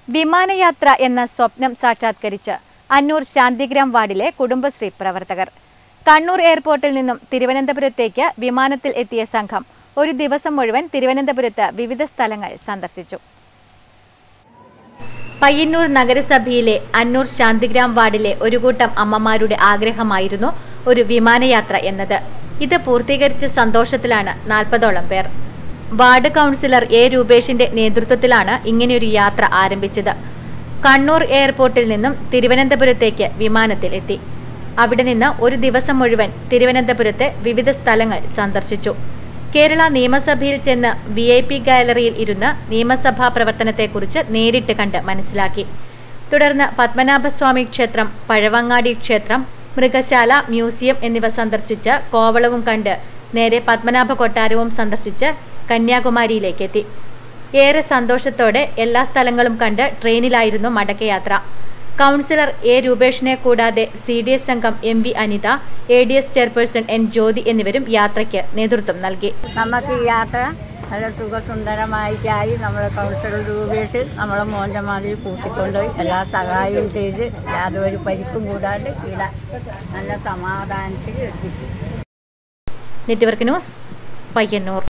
വിമാനയാത്ര എന്ന സ്വപ്നം സാക്ഷാത്കരിച്ച് അന്നൂർ ശാന്തിഗ്രാം വാർഡിലെ കുടുംബശ്രീ പ്രവർത്തകർ കണ്ണൂർ എയർപോർട്ടിൽ നിന്നും തിരുവനന്തപുരത്തേക്ക് വിമാനത്തിൽ എത്തിയ സംഘം ഒരു ദിവസം മുഴുവൻ തിരുവനന്തപുരത്ത് വിവിധ സ്ഥലങ്ങൾ സന്ദർശിച്ചു പയ്യന്നൂർ നഗരസഭയിലെ അന്നൂർ ശാന്തിഗ്രാം വാർഡിലെ ഒരു കൂട്ടം അമ്മമാരുടെ ആഗ്രഹമായിരുന്നു ഒരു വിമാനയാത്ര എന്നത് ഇത് പൂർത്തീകരിച്ച സന്തോഷത്തിലാണ് നാൽപ്പതോളം പേർ വാർഡ് കൗൺസിലർ എ രൂപേഷിന്റെ നേതൃത്വത്തിലാണ് ഇങ്ങനെയൊരു യാത്ര ആരംഭിച്ചത് കണ്ണൂർ എയർപോർട്ടിൽ നിന്നും തിരുവനന്തപുരത്തേക്ക് വിമാനത്തിൽ എത്തി അവിടെ നിന്ന് ഒരു ദിവസം മുഴുവൻ തിരുവനന്തപുരത്തെ വിവിധ സ്ഥലങ്ങൾ സന്ദർശിച്ചു കേരള നിയമസഭയിൽ ചെന്ന് വി ഐ പി ഗാലറിയിൽ ഇരുന്ന് നിയമസഭാ പ്രവർത്തനത്തെക്കുറിച്ച് നേരിട്ട് കണ്ട് മനസ്സിലാക്കി തുടർന്ന് പത്മനാഭസ്വാമി ക്ഷേത്രം പഴവങ്ങാടി ക്ഷേത്രം മൃഗശാല മ്യൂസിയം എന്നിവ സന്ദർശിച്ച് കോവളവും കണ്ട് നേരെ പത്മനാഭ കൊട്ടാരവും സന്ദർശിച്ച് കന്യാകുമാരിയിലേക്ക് എത്തി ഏറെ സന്തോഷത്തോടെ എല്ലാ സ്ഥലങ്ങളും കണ്ട് ട്രെയിനിലായിരുന്നു മടക്കയാത്ര കൗൺസിലർ എ രൂപേഷിനെ കൂടാതെ സി ഡി എസ് അംഗം M V Anitha A D S chairperson N Jyothi എന്നിവരും യാത്രയ്ക്ക് നേതൃത്വം നൽകി നമുക്ക് ഈ യാത്ര നല്ല സുഖസുന്ദരമായിട്ടായി നമ്മുടെ കൗൺസിലർ രൂപേഷ് നമ്മളെ മോൻ്റെ മാതിരി കൂട്ടിക്കൊണ്ടുപോയി എല്ലാ സഹായവും ചെയ്ത് യാതൊരു പരിക്കും കൂടാതെ ഇവിടെ നല്ല സമാധാനത്തിൽ എത്തിച്ചു നെറ്റ്വർക്ക് ന്യൂസ് പയ്യന്നൂർ